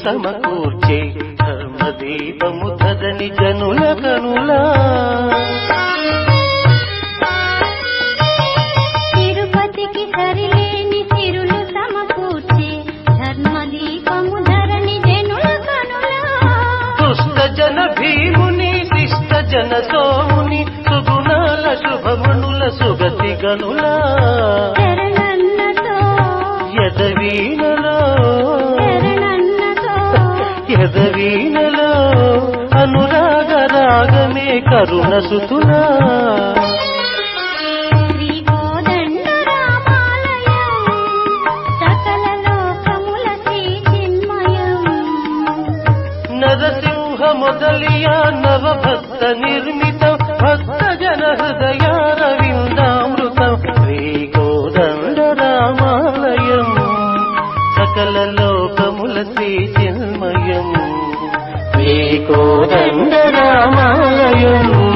సమకూర్చే ధర్మదీపము ధరణి జనుల కనులా తిరుపతికి సరిలేని సిరులు సమకూర్చే ధర్మదీపము ధరణి జనుల కనులా దుష్ట జన భీముని శిష్ట జన సోముని సుగుణాల శుభమణుల సుగతి గనులా శరణన్నతో యదవీనలో శరణన్నతో యదవీనలో అనురాగ రాగమే కరుణ సుతులా శ్రీ కోదండ రామాలయం సకల లోకముల శ్రీ చిన్మయం నరసింహ మొదలియ నవభక్త నిర్మిత భక్త జన హృదయారవిందామృతం శ్రీ కోదండ రామాలయం సకల లోకముల శ్రీ చిన్మయం శ్రీ కోదండ రామాలయం